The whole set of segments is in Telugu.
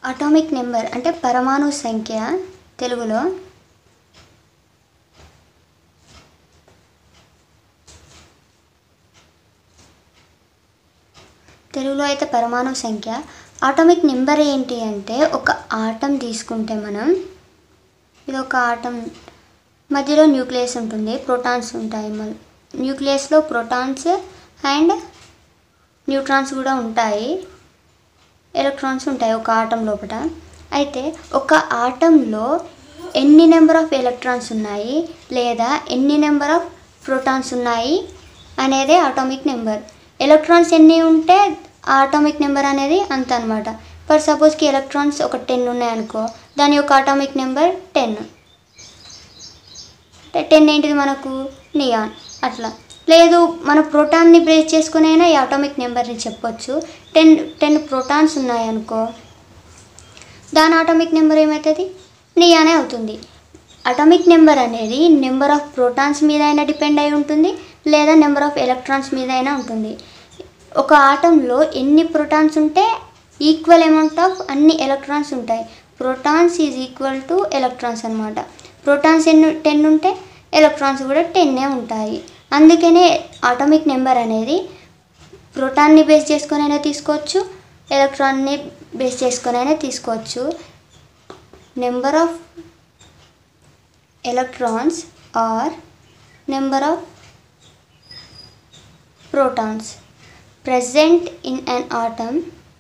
అటామిక్ నెంబర్ అంటే పరమాణు సంఖ్య తెలుగులో తెలుగులో అయితే పరమాణు సంఖ్య ఆటమిక్ నెంబర్ ఏంటి అంటే ఒక ఆటం తీసుకుంటే మనం ఇది ఒక ఆటం మధ్యలో న్యూక్లియస్ ఉంటుంది ప్రోటాన్స్ ఉంటాయి మన న్యూక్లియస్లో ప్రోటాన్స్ అండ్ న్యూట్రాన్స్ కూడా ఉంటాయి ఎలక్ట్రాన్స్ ఉంటాయి ఒక ఆటం లోపల అయితే ఒక ఆటంలో ఎన్ని నెంబర్ ఆఫ్ ఎలక్ట్రాన్స్ ఉన్నాయి లేదా ఎన్ని నెంబర్ ఆఫ్ ప్రోటాన్స్ ఉన్నాయి అనేదే ఆటోమిక్ నెంబర్ ఎలక్ట్రాన్స్ ఎన్ని ఉంటే ఆ ఆటోమిక్ నెంబర్ అనేది అంత అనమాట ఫర్ సపోజ్కి ఎలక్ట్రాన్స్ ఒక టెన్ ఉన్నాయనుకో దాని యొక్క ఆటోమిక్ నెంబర్ టెన్ టెన్ ఏంటిది మనకు నియాన్ అట్లా లేదు మన ప్రోటాన్ని బ్రేక్ చేసుకుని అయినా ఈ ఆటోమిక్ నెంబర్ని చెప్పొచ్చు టెన్ టెన్ ప్రోటాన్స్ ఉన్నాయనుకో దాని ఆటోమిక్ నెంబర్ ఏమవుతుంది నియానే అవుతుంది అటామిక్ నెంబర్ అనేది నెంబర్ ఆఫ్ ప్రోటాన్స్ మీద అయినా డిపెండ్ అయి ఉంటుంది లేదా నెంబర్ ఆఫ్ ఎలక్ట్రాన్స్ మీద అయినా ఉంటుంది ఒక ఆటంలో ఎన్ని ప్రోటాన్స్ ఉంటే ఈక్వల్ అమౌంట్ ఆఫ్ అన్ని ఎలక్ట్రాన్స్ ఉంటాయి protons is equal to electrons అనమాట ప్రోటాన్స్ ఎన్ని టెన్ ఉంటే ఎలక్ట్రాన్స్ కూడా టెన్నే ఉంటాయి అందుకనే ఆటోమిక్ నెంబర్ అనేది ప్రోటాన్ని బేస్ చేసుకొని అయినా తీసుకోవచ్చు ఎలక్ట్రాన్ని బేస్ చేసుకొని అయినా తీసుకోవచ్చు number of electrons or number of protons present in an atom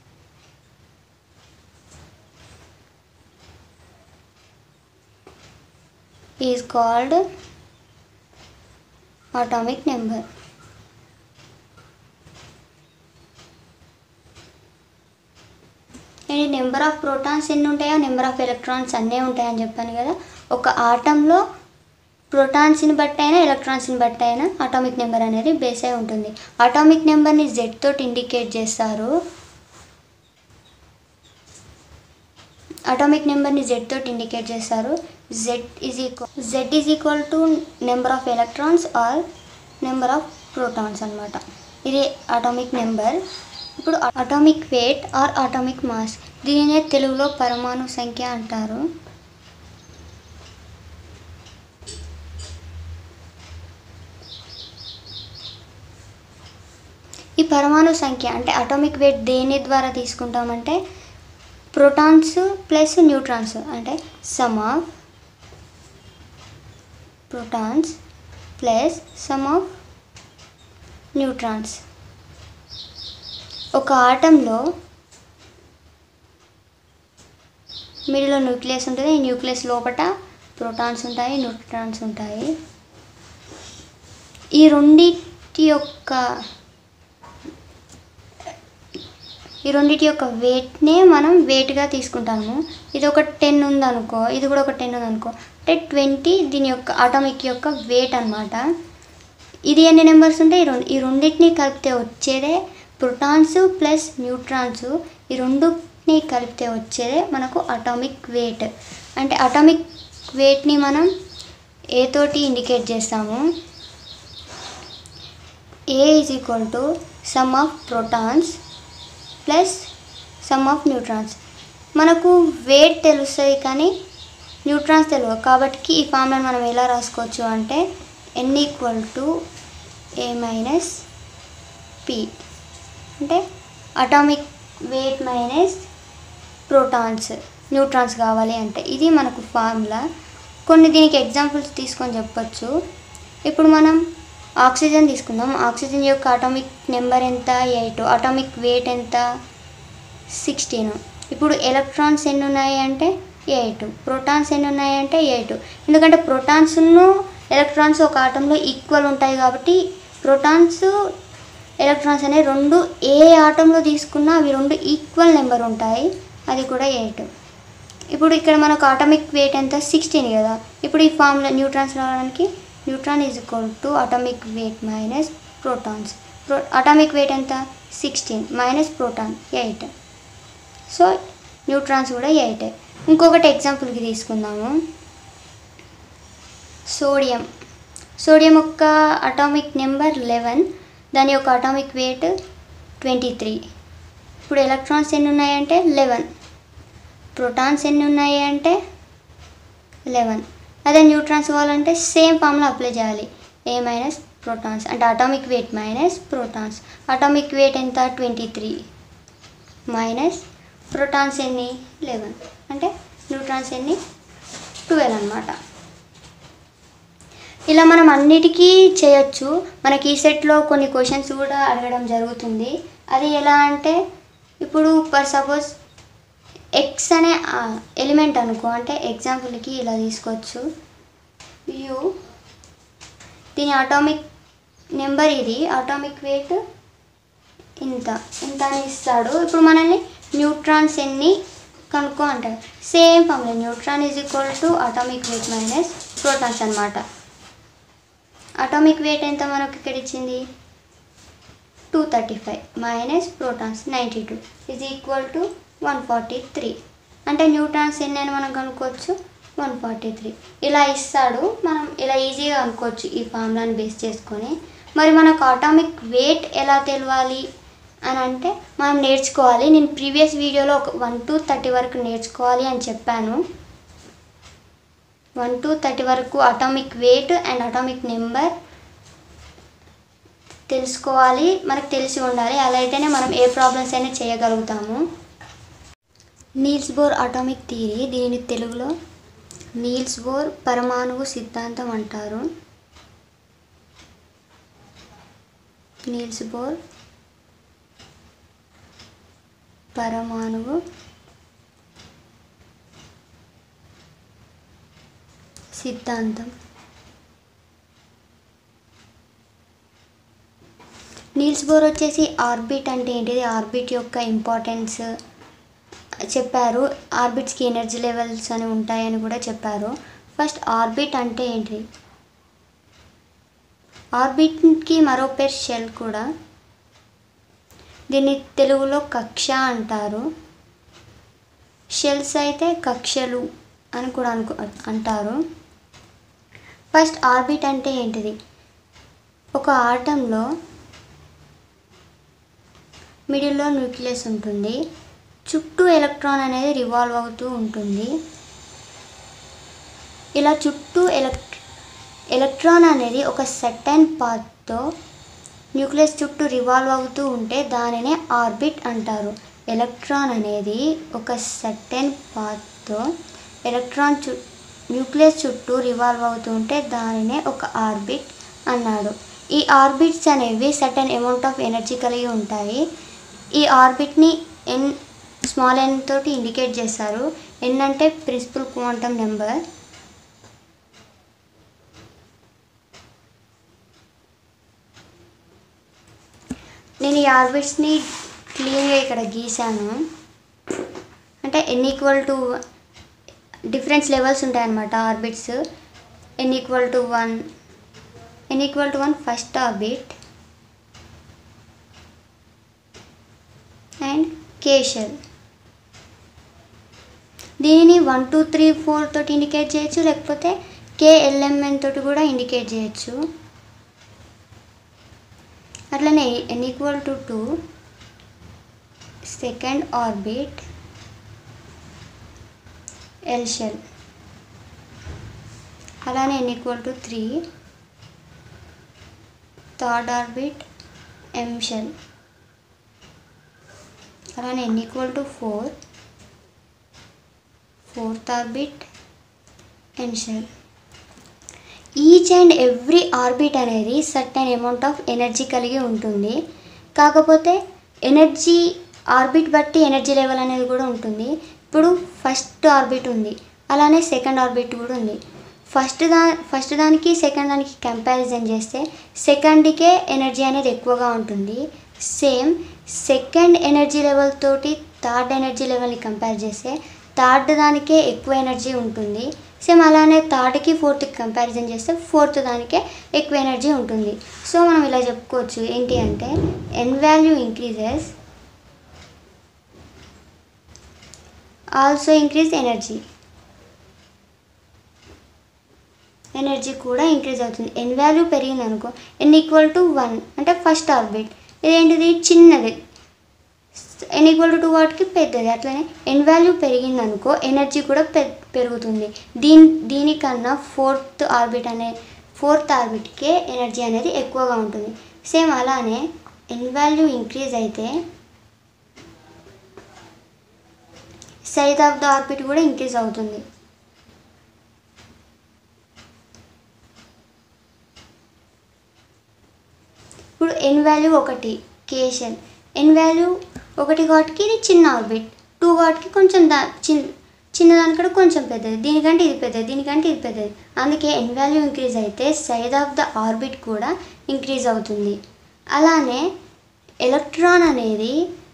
is called atomic number నేను నెంబర్ ఆఫ్ ప్రోటాన్స్ ఎన్ని ఉంటాయో నెంబర్ ఆఫ్ ఎలక్ట్రాన్స్ అన్నీ ఉంటాయని చెప్పాను కదా ఒక ఆటంలో ప్రోటాన్స్ని బట్టి అయినా ఎలక్ట్రాన్స్ని బట్టి అయినా అటామిక్ నెంబర్ అనేది బేస్ అయి ఉంటుంది అటామిక్ నెంబర్ని జెడ్ తోటి ఇండికేట్ చేస్తారు అటామిక్ నెంబర్ని జెడ్ తోటి ఇండికేట్ చేస్తారు Z is equal Z is equal to number of electrons or number of protons అనమాట ఇది అటామిక్ నెంబర్ ఇప్పుడు atomic weight or atomic mass దీనినే తెలుగులో పరమాణు సంఖ్య అంటారు ఈ పరమాణు సంఖ్య అంటే అటామిక్ వెయిట్ దేని ద్వారా తీసుకుంటామంటే ప్రోటాన్స్ ప్లస్ న్యూట్రాన్స్ అంటే sum of protons plus sum of neutrons ఒక ఆటంలో మిడిలో న్యూక్లియస్ ఉంటుంది ఈ న్యూక్లియస్ లోపల ప్రోటాన్స్ ఉంటాయి న్యూట్రాన్స్ ఉంటాయి ఈ రెండింటి యొక్క ఈ రెండింటి యొక్క వెయిట్నే మనం వెయిట్గా తీసుకుంటాము ఇది ఒక టెన్ ఉందనుకో ఇది కూడా ఒక టెన్ ఉందనుకో అంటే ట్వంటీ దీని యొక్క అటామిక్ యొక్క వెయిట్ అనమాట ఇది ఎన్ని నెంబర్స్ ఉంటాయి ఈ రెండు ఈ రెండింటిని కలిపితే వచ్చేదే ప్రోటాన్స్ ప్లస్ న్యూట్రాన్స్ ఈ రెండుని కలిపితే వచ్చేదే మనకు అటామిక్ వెయిట్ అంటే అటామిక్ వెయిట్ని మనం ఏ తోటి ఇండికేట్ చేస్తాము A is equal to sum of protons plus sum of neutrons మనకు వెయిట్ తెలుస్తుంది కానీ న్యూట్రాన్స్ తెలియదు కాబట్టి ఈ ఫార్ములాని మనం ఎలా రాసుకోవచ్చు అంటే N equal to A minus P అంటే atomic weight minus protons neutrons కావాలి అంటే ఇది మనకు ఫార్ములా కొన్ని దీనికి ఎగ్జాంపుల్స్ తీసుకొని చెప్పొచ్చు ఇప్పుడు మనం ఆక్సిజన్ తీసుకుందాం ఆక్సిజన్ యొక్క అటామిక్ నెంబర్ ఎంత ఎయిట్ అటామిక్ వెయిట్ ఎంత సిక్స్టీన్ ఇప్పుడు ఎలక్ట్రాన్స్ ఎన్ని ఉన్నాయి అంటే ఎయిట్ ప్రోటాన్స్ ఎన్ని ఉన్నాయి అంటే ఎయిట్ ఎందుకంటే ప్రోటాన్స్ను ఎలక్ట్రాన్స్ ఒక ఆటంలో ఈక్వల్ ఉంటాయి కాబట్టి ప్రోటాన్స్ ఎలక్ట్రాన్స్ అనేవి రెండు ఏ ఆటంలో తీసుకున్నా అవి రెండు ఈక్వల్ నెంబర్ ఉంటాయి అది కూడా ఎయిట్ ఇప్పుడు ఇక్కడ మనకు అటామిక్ వెయిట్ ఎంత సిక్స్టీన్ కదా ఇప్పుడు ఈ ఫార్ములా న్యూట్రాన్స్ రావడానికి neutron is equal to atomic weight minus protons pro atomic weight ఎంత sixteen minus proton eight so neutrons కూడా ఎయిట్ ఇంకొకటి ఎగ్జాంపుల్కి తీసుకుందాము సోడియం సోడియం యొక్క అటామిక్ నెంబర్ లెవెన్ దాని యొక్క అటామిక్ వెయిట్ ట్వంటీ త్రీ ఇప్పుడు ఎలక్ట్రాన్స్ ఎన్ని ఉన్నాయంటే లెవెన్ ప్రోటాన్స్ ఎన్ని ఉన్నాయి అంటే లెవెన్ అదే న్యూట్రాన్స్ కావాలంటే సేమ్ ఫార్ములా అప్లై చేయాలి ఏ మైనస్ ప్రోటాన్స్ అంటే atomic weight minus protons atomic weight ఎంత ట్వంటీ త్రీ మైనస్ ప్రోటాన్స్ ఎన్ని లెవెన్ అంటే న్యూట్రాన్స్ ఎన్ని ట్వెల్వ్ అనమాట ఇలా మనం అన్నిటికీ చేయొచ్చు మనకి ఈ సెట్లో కొన్ని క్వశ్చన్స్ కూడా అడగడం జరుగుతుంది అది ఎలా అంటే ఇప్పుడు ఫర్ సపోజ్ ఎక్స్ అనే ఎలిమెంట్ అనుకో అంటే ఎగ్జాంపుల్కి ఇలా తీసుకోవచ్చు యు దీని అటామిక్ నెంబర్ ఇది అటామిక్ వెయిట్ ఇంత ఇంత అని ఇస్తాడు ఇప్పుడు మనల్ని న్యూట్రాన్స్ ఎన్ని కనుక్కో అంటారు same formula neutron is equal to atomic weight minus protons అనమాట అటామిక్ వెయిట్ ఎంత మనకు ఇక్కడ ఇచ్చింది two thirty five minus protons ninety two is equal to one forty three అంటే న్యూట్రాన్స్ ఎన్ని అని మనం కనుక్కోవచ్చు వన్ ఫార్టీ త్రీ ఇలా ఇస్తాడు మనం ఇలా ఈజీగా అనుకోవచ్చు ఈ ఫార్ములాని బేస్ చేసుకొని మరి మనకు అటామిక్ వెయిట్ ఎలా తెలవాలి అని అంటే మనం నేర్చుకోవాలి నేను ప్రీవియస్ వీడియోలో ఒక వన్ టు థర్టీ వరకు నేర్చుకోవాలి అని చెప్పాను వన్ టు థర్టీ వరకు atomic weight and atomic number తెలుసుకోవాలి మనకు తెలిసి ఉండాలి అలా అయితేనే మనం ఏ ప్రాబ్లమ్స్ అయినా చేయగలుగుతాము నీల్స్ బోర్ అటామిక్ థియరీ దీనిని తెలుగులో నీల్స్ బోర్ పరమాణువు సిద్ధాంతం అంటారు నీల్స్ బోర్ పరమాణువు సిద్ధాంతం నీల్స్ బోర్ వచ్చేసి ఆర్బిట్ అంటే ఏంటిది ఆర్బిట్ యొక్క ఇంపార్టెన్స్ చెప్పారు ఆర్బిట్స్కి ఎనర్జీ లెవెల్స్ అని ఉంటాయని కూడా చెప్పారు ఫస్ట్ ఆర్బిట్ అంటే ఏంటి ఆర్బిట్కి మరో పేరు షెల్ కూడా దీన్ని తెలుగులో కక్ష అంటారు షెల్స్ అయితే కక్షలు అని కూడా అనుకు అంటారు ఫస్ట్ ఆర్బిట్ అంటే ఏంటిది ఒక ఆటంలో మిడిల్లో న్యూక్లియస్ ఉంటుంది చుట్టూ ఎలక్ట్రాన్ అనేది రివాల్వ్ అవుతూ ఉంటుంది ఇలా చుట్టూ ఎలక్ట్ర ఎలక్ట్రాన్ అనేది ఒక సర్టెన్ పాత్తో న్యూక్లియస్ చుట్టూ రివాల్వ్ అవుతూ ఉంటే దానినే ఆర్బిట్ అంటారు ఎలక్ట్రాన్ అనేది ఒక సర్టెన్ పాత్తో ఎలక్ట్రాన్ చు న్యూక్లియస్ చుట్టూ రివాల్వ్ అవుతూ ఉంటే దానినే ఒక ఆర్బిట్ అన్నాడు ఈ ఆర్బిట్స్ అనేవి సర్టెన్ అమౌంట్ ఆఫ్ ఎనర్జీ కలిగి ఉంటాయి ఈ ఆర్బిట్ని ఎన్ స్మాల్ ఎన్ తోటి ఇండికేట్ చేస్తారు ఎన్ అంటే ప్రిన్సిపల్ క్వాంటమ్ నెంబర్ నేను ఈ ఆర్బిట్స్ని క్లీన్గా ఇక్కడ గీసాను అంటే N equal to difference levels ఉంటాయన్నమాట orbits N equal to one N equal to one first orbit and K shell దీనిని వన్ టూ త్రీ ఫోర్ తోటి ఇండికేట్ చేయొచ్చు లేకపోతే కేఎల్ఎంఎన్ తోటి కూడా ఇండికేట్ చేయొచ్చు అట్లనే N equal to two second orbit L shell అలానే N equal to three third orbit M shell అలానే N equal to four fourth orbit N shell each and every orbit అనేది సర్టెన్ అమౌంట్ ఆఫ్ ఎనర్జీ కలిగి ఉంటుంది కాకపోతే ఎనర్జీ ఆర్బిట్ బట్టి ఎనర్జీ లెవెల్ అనేది కూడా ఉంటుంది ఇప్పుడు ఫస్ట్ ఆర్బిట్ ఉంది అలానే సెకండ్ ఆర్బిట్ కూడా ఉంది ఫస్ట్ దా ఫస్ట్ దానికి సెకండ్ దానికి కంపారిజన్ చేస్తే సెకండ్కే ఎనర్జీ అనేది ఎక్కువగా ఉంటుంది సేమ్ సెకండ్ ఎనర్జీ లెవెల్ తోటి థర్డ్ ఎనర్జీ లెవెల్ని కంపేర్ చేస్తే థర్డ్ దానికే ఎక్కువ ఎనర్జీ ఉంటుంది సేమ్ అలానే థర్డ్కి ఫోర్త్కి కంపారిజన్ చేస్తే ఫోర్త్ దానికే ఎక్కువ ఎనర్జీ ఉంటుంది సో మనం ఇలా చెప్పుకోవచ్చు ఏంటి అంటే N value increases also increase energy energy కూడా ఇంక్రీజ్ అవుతుంది ఎన్ వాల్యూ పెరిగింది అనుకో ఎన్ ఈక్వల్ టు వన్ అంటే ఫస్ట్ ఆర్బిట్ ఇదేంటిది చిన్నది N N equal to two వాటికి పెద్దది అట్లనే ఎన్ వాల్యూ పెరిగింది అనుకో ఎనర్జీ కూడా పె పెరుగుతుంది దీని దీనికన్నా ఫోర్త్ ఆర్బిట్ అనే ఫోర్త్ ఆర్బిట్కే ఎనర్జీ అనేది ఎక్కువగా ఉంటుంది సేమ్ అలానే ఎన్ వాల్యూ ఇంక్రీజ్ అయితే సైజ్ ఆఫ్ ద ఆర్బిట్ కూడా ఇంక్రీజ్ అవుతుంది ఇప్పుడు ఎన్ వాల్యూ ఒకటి కేషన్ ఎన్ వాల్యూ ఒకటి వాటికి ఇది చిన్న ఆర్బిట్ టూ వాటికి కొంచెం దా చిన్న చిన్నదానికంటే కొంచెం పెద్దది దీనికంటే ఇది పెద్దది దీనికంటే ఇది పెద్దది అందుకే ఎన్ వాల్యూ ఇంక్రీజ్ అయితే సైజ్ ఆఫ్ ద ఆర్బిట్ కూడా ఇంక్రీజ్ అవుతుంది అలానే ఎలక్ట్రాన్ అనేది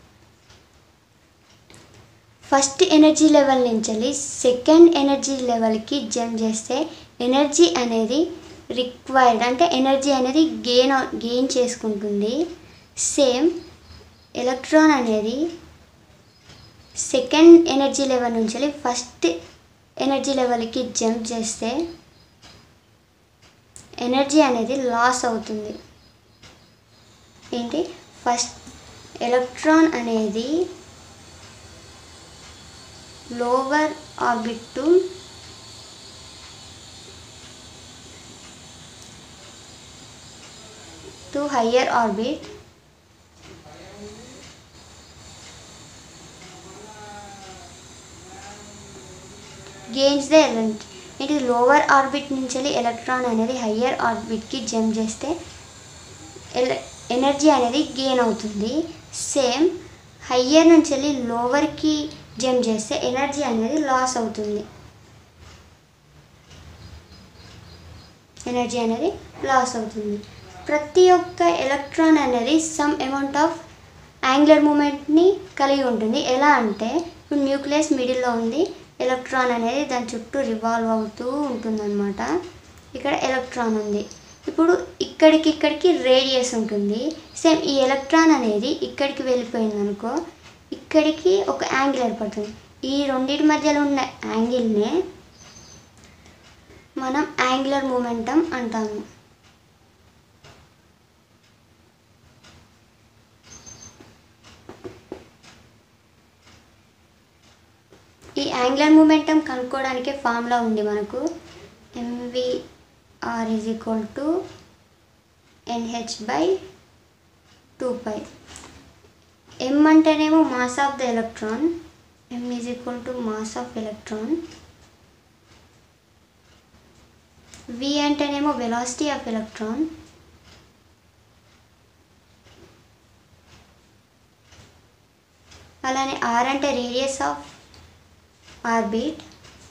ఫస్ట్ ఎనర్జీ లెవెల్ నుంచి సెకండ్ ఎనర్జీ లెవెల్కి జంప్ చేస్తే ఎనర్జీ అనేది రిక్వైర్డ్ అంటే ఎనర్జీ అనేది గెయిన్ గెయిన్ చేసుకుంటుంది సేమ్ ఎలక్ట్రాన్ అనేది సెకండ్ ఎనర్జీ లెవెల్ నుంచి ఫస్ట్ ఎనర్జీ లెవెల్కి జంప్ చేస్తే ఎనర్జీ అనేది లాస్ అవుతుంది ఏంటి ఫస్ట్ ఎలక్ట్రాన్ అనేది lower orbit to to higher orbit gains the element ఇది లోవర్ ఆర్బిట్ నుంచి ఎలక్ట్రాన్ అనేది హయ్యర్ ఆర్బిట్కి జంప్ చేస్తే ఎల ఎనర్జీ అనేది గెయిన్ అవుతుంది సేమ్ హయ్యర్ నుంచి వెళ్ళి లోవర్కి జంప్ చేస్తే ఎనర్జీ అనేది లాస్ అవుతుంది ఎనర్జీ అనేది లాస్ అవుతుంది ప్రతి ఒక్క ఎలక్ట్రాన్ అనేది సమ్ అమౌంట్ ఆఫ్ యాంగులర్ మూమెంట్ని కలిగి ఉంటుంది ఎలా అంటే ఇప్పుడు న్యూక్లియస్ మిడిల్లో ఉంది ఎలక్ట్రాన్ అనేది దాని చుట్టూ రివాల్వ్ అవుతూ ఉంటుందన్నమాట ఇక్కడ ఎలక్ట్రాన్ ఉంది ఇప్పుడు ఇక్కడికి ఇక్కడికి రేడియస్ ఉంటుంది సేమ్ ఈ ఎలక్ట్రాన్ అనేది ఇక్కడికి వెళ్ళిపోయింది అనుకో ఇక్కడికి ఒక యాంగిల్ ఏర్పడుతుంది ఈ రెండింటి మధ్యలో ఉన్న యాంగిల్నే మనం యాంగులర్ మూమెంటం అంటాము ఈ యాంగులర్ మూమెంటం కనుక్కోవడానికే ఫార్ములా ఉంది మనకు MVR is equal to NH by two pi M అంటేనేమో mass of the electron M is equal to mass of electron V అంటేనేమో వెలాసిటీ ఆఫ్ ఎలక్ట్రాన్ అలానే ఆర్ అంటే రేడియస్ ఆఫ్ ఆర్బిట్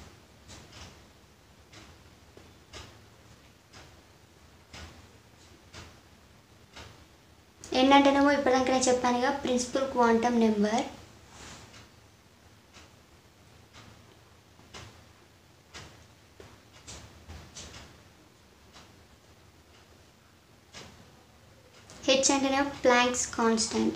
ఎన్ అంటేనేమో ఇప్పటిదాకా నేను చెప్పానుగా ప్రిన్సిపల్ క్వాంటమ్ నెంబర్ హెచ్ అంటేనేమో ప్లాంక్స్ కాన్స్టెంట్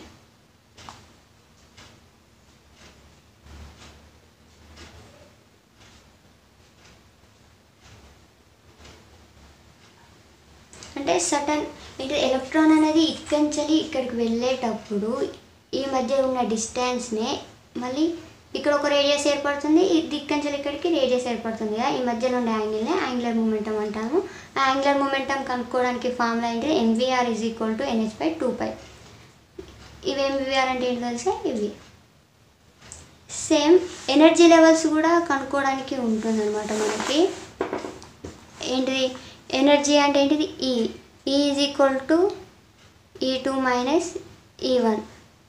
అంటే సటన్ అంటే ఎలక్ట్రాన్ అనేది ఇక్కడి నుంచి ఇక్కడికి వెళ్ళేటప్పుడు ఈ మధ్య ఉన్న డిస్టెన్స్నే మళ్ళీ ఇక్కడ ఒక రేడియస్ ఏర్పడుతుంది ఇది ఇక్కడి నుంచి ఇక్కడికి రేడియస్ ఏర్పడుతుంది కదా ఈ మధ్యలో ఉండే యాంగిల్నే యాంగులర్ మూమెంటం అంటాము ఆ యాంగులర్ మూమెంటం కనుక్కోవడానికి ఫార్ములా ఏంటి MVR is equal to NH by two pi ఇవి ఎంవీఆర్ అంటే ఏంటి తెలుసా ఇవి సేమ్ ఎనర్జీ లెవెల్స్ కూడా కనుక్కోవడానికి ఉంటుందన్నమాట మనకి ఏంటిది ఎనర్జీ అంటే ఏంటిది ఈ E is equal to E two minus E one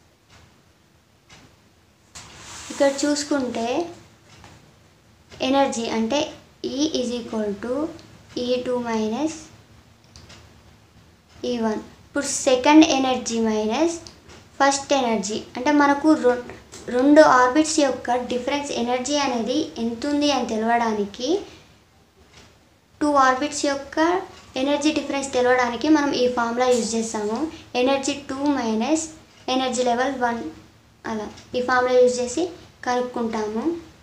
ఇక్కడ చూసుకుంటే ఎనర్జీ అంటే E is equal to E two minus E one ఇప్పుడు second energy minus first energy అంటే మనకు రొ- రెండు ఆర్బిట్స్ యొక్క డిఫరెన్స్ ఎనర్జీ అనేది ఎంత ఉంది అని తెలవడానికి టూ ఆర్బిట్స్ యొక్క ఎనర్జీ డిఫరెన్స్ తెలవడానికి మనం ఈ ఫార్ములా యూజ్ చేస్తాము energy two minus energy level one అలా ఈ ఫార్ములా యూజ్ చేసి కనుక్కుంటాము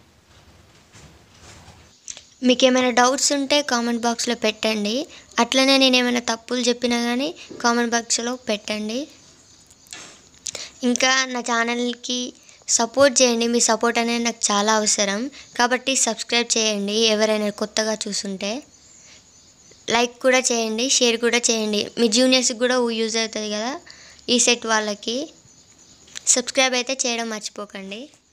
మీకు ఏమైనా డౌట్స్ ఉంటే కామెంట్ బాక్స్లో పెట్టండి అట్లనే నేను ఏమైనా తప్పులు చెప్పినా కానీ కామెంట్ బాక్స్లో పెట్టండి ఇంకా నా ఛానల్కి సపోర్ట్ చేయండి మీ సపోర్ట్ అనేది నాకు చాలా అవసరం కాబట్టి సబ్స్క్రైబ్ చేయండి ఎవరైనా కొత్తగా చూస్తుంటే లైక్ కూడా చేయండి షేర్ కూడా చేయండి మీ జూనియర్స్కి కూడా యూజ్ అవుతుంది కదా ఈ సెట్ వాళ్ళకి సబ్స్క్రైబ్ అయితే చేయడం మర్చిపోకండి